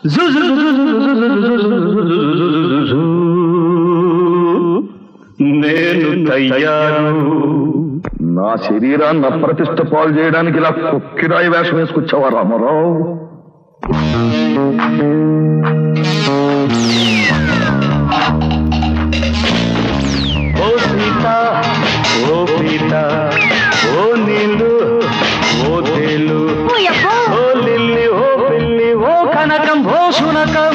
నేను తయ్యారు నా శరీరాన్ని అప్రతిష్ట పాలు చేయడానికి ఇలా కుక్కిరాయి వేషం వేసుకొచ్చావా రామారావు ఓ సీత ఓ పీత ఓ నీళ్ళు ఓ తేలు ఓయబ్బో ఓ లిల్లి ఓ పిల్లి ఓ కనకం ఓ శునకం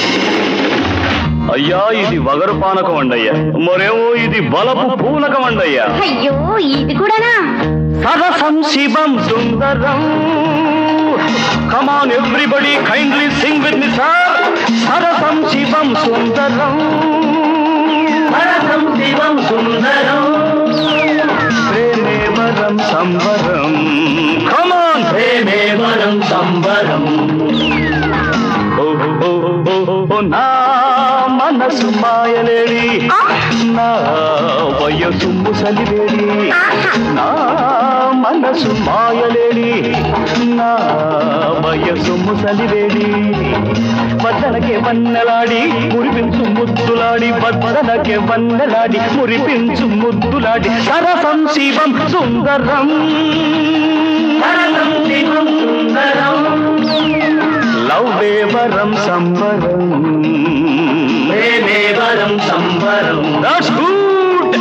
అయ్యా ఇది వగరు పానకం అండయ్యా మరేమో ఇది బలపు పూనకం అండయ్యా అయ్యో ఇది కూడానా సరసం శివం సుందరం come on everybody kindly sing with me sir సరసం శివం సుందరం సరసం శివం సుందరం ప్రేమే వరం సంబరం కమాన్ ప్రేమే వరం సంబరం ఓ ఓ, ఓ, ఓ, నా మనసు మాయలేడి నా వయసు ముసలివేడి నా మనసు మాయలేడి నా వయసు ముసలివేడి బద్దలకే వన్నెలాడి మురిపించు ముద్దులాడి బద్దలకే వన్నెలాడి మురిపించు ముద్దులాడి సరసం శివం సుందరం సరసం శివం సుందరం లవ్వే వరం సంబరం ప్రేమే వరం సంబరం దట్స్ గుడ్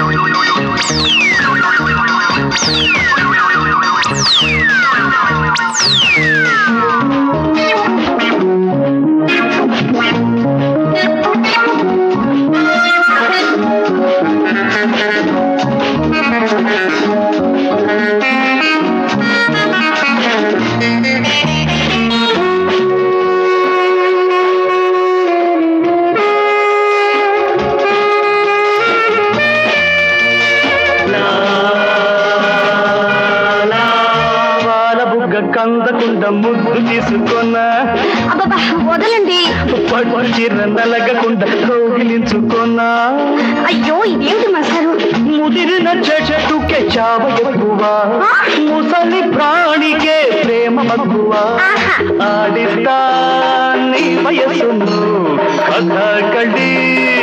వాళ్ళ బుగ్గ కందకుండా ముద్దు తీసుకున్న అబ్బబ్బా వదలండి పచ్చిర నలగకుండా కౌగిలించుకున్నా అయ్యో ఇదేమిటి మాస్టారు ముదిరిన చెట్టుకే చావ ఎక్కువ ముసలి ప్రాణికే ప్రేమ మక్కువ ఆహా. ఆడిస్తా నీ వయసును Kathakali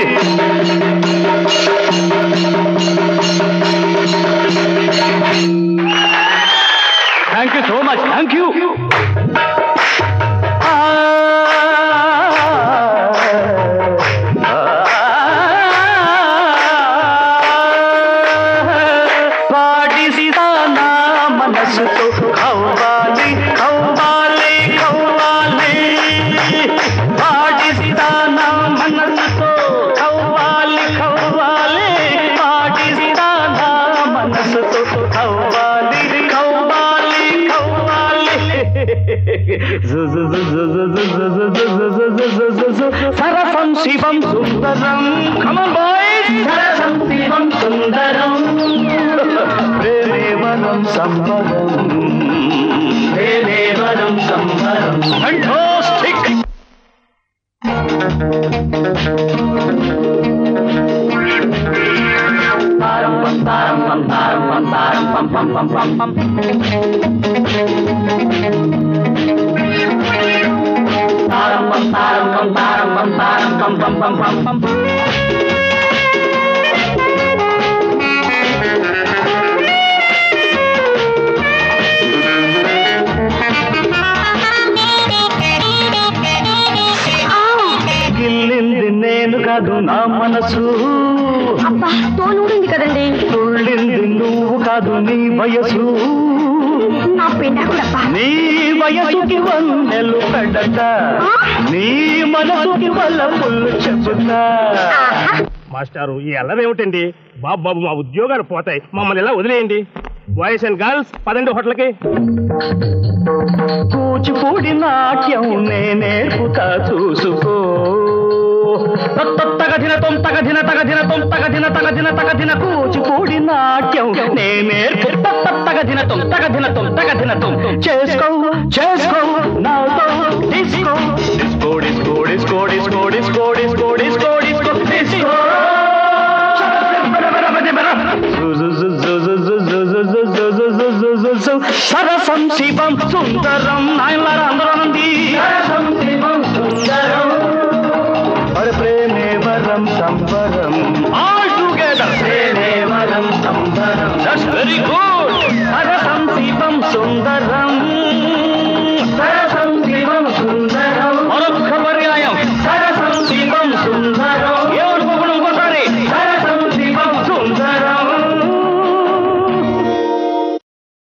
thank you so much thank you పాటిస్తానా మనసుతో కవ్వాలి కవ్వాలి కవ్వాలి పాటిస్తానా మనసుతో కవ్వాలి కవ్వాలి పాటిస్తానా మనసుతో కవ్వాలి కవ్వాలి కవ్వాలి సరసం శివం సుందరం కమన్ బాయ్స్ సరసం శివం సుందరం ప్రేమేవనం సంబరం ప్రేమేవనం సంబరం ఫంటాస్టిక్ తారం పం తారం పం తారం పం తారం పం పం పం పం పం తారం పం తారం పం తారం పం తారం పం పం పం పం పం ఆ, గిల్లింది నేను కాదు నా మనసు అబ్బా తోలు ఊడింది కదండి తుళ్ళింది నువ్వు కాదు నీ వయసు నా పెండాకుడబ్బా నీ వయసుకి వన్నెలు పెడట నీ మనసుకి వల్ల పుల్లు చెబుతా మాస్టారు ఈ అల్లరేమిటండి బాబు బాబు మా ఉద్యోగాలు పోతాయి మమ్మల్ని ఇలా వదిలేయండి బాయ్స్ అండ్ గర్ల్స్ పదండి హోటల్కి కూచిపూడి నాట్యం నేనేర్పుతా చూసుకో తగదిన తొం తగదిన తగదిన తొం తగదిన తగదిన తగదిన కూచిపూడి నాట్యం నేనేర్పు తగదిన తొం తగదిన తొం తగదిన తొం చేసుకో చేసుకో నాతో disco disco disco disco disco disco disco disco disco disco సరసం శివం సుందరం నాయనలారా అందరూ అనండి సరసం శివం సుందరం మరి ప్రేమే వరం సంబరం